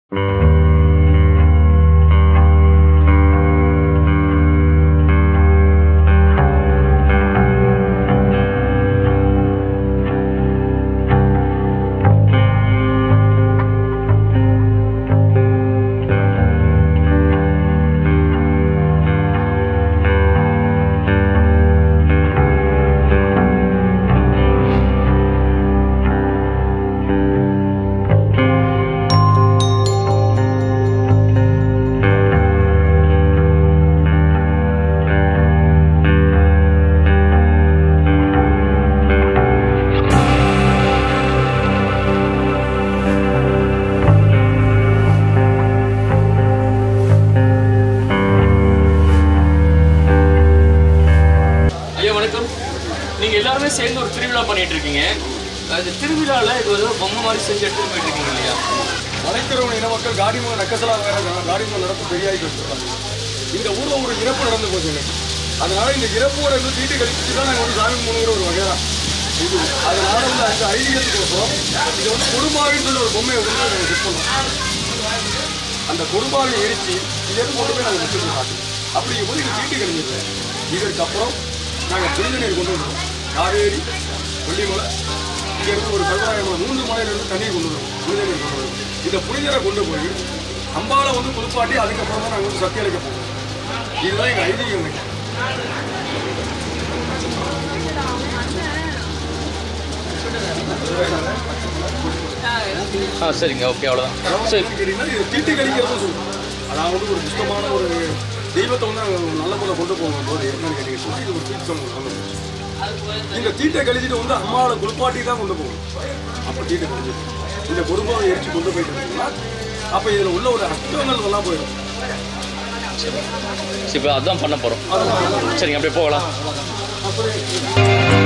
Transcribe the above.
ஐயா வணக்கம் நீங்க எல்லாருமே சேர்ந்து ஒரு திருவிழா பண்ணிட்டு இருக்கீங்க அது திருவிழால இது ஒரு பொம்மை மாதிரி செஞ்சு எடுத்துட்டு போயிட்டு இருக்கீங்க இல்லையா மலைக்கிறவங்க இன மக்கள் காடிமுக நக்கசலா வேற காடிமுக நடப்பு பெரியாகி வச்சிருக்காங்க இந்த ஊர்ல ஒரு இறப்பு நடந்து போச்சு எனக்கு அதனால இந்த இறப்போட வந்து தீட்டு கழிச்சு தான் நாங்கள் வந்து சாமி கும்பிடுங்கிற ஒரு வகை தான் இது அதனால வந்து அந்த ஐதீகத்துக்கோசரம் இது வந்து கொடுமாவின்னு சொல்லி ஒரு பொம்மையை வந்து நாங்கள் செட் பண்ணோம் அந்த கொடுமாவை எரிச்சு இதற்கு கொண்டு போய் நாங்கள் வச்சுட்டு காட்டோம் அப்படிங்கும்போது இது தீட்டு கழிஞ்சிருக்கேன் இதற்கு அப்புறம் நாங்கள் புனித நீர் கொண்டு வந்துடுவோம் காவேரி கொல்லிமலை இங்க இருந்து ஒரு கல்வராயம் மூன்று மலையில இருந்து தண்ணீர் கொண்டு வரும் புனித நீர் கொண்டு வரும் இந்த புனிதரை கொண்டு போய் அம்பாவை வந்து குளிப்பாட்டி அதுக்கப்புறம் தான் நாங்கள் வந்து சக்தி அளிக்க போகிறோம் இதுதான் எங்கள் ஐதீகம் இருக்கு. ஆ சரிங்க ஓகே அவ்வளோதான் அதாவது சரி என்னன்னு கேட்டீங்கன்னா, இது தீட்டு கழிக்கிறது சொல்லுவோம் அதாவது ஒரு சுத்தமான ஒரு தெய்வத்தை வந்து நாங்கள் ஒரு நல்ல முறை கொண்டு போகும்போது என்னன்னு கேட்டீங்கன்னா இது ஒரு தீர்த்தம் கொண்டு போகும். இந்த தீட்டை கழிச்சிட்டு வந்து அம்மாவோட குளிப்பாட்டி தான் கொண்டு போகும் அப்போ தீட்டை கழிச்சிட்டு இந்த குடும்பம் எரிச்சு கொண்டு போயிட்டு இருந்தீங்கன்னா அப்போ இதில் உள்ள ஒரு அர்த்தங்கள் எல்லாம் போயிடும் சரி இப்போ அதான் பண்ண போகிறோம் சரிங்க அப்படியே போகலாம் அப்புறம்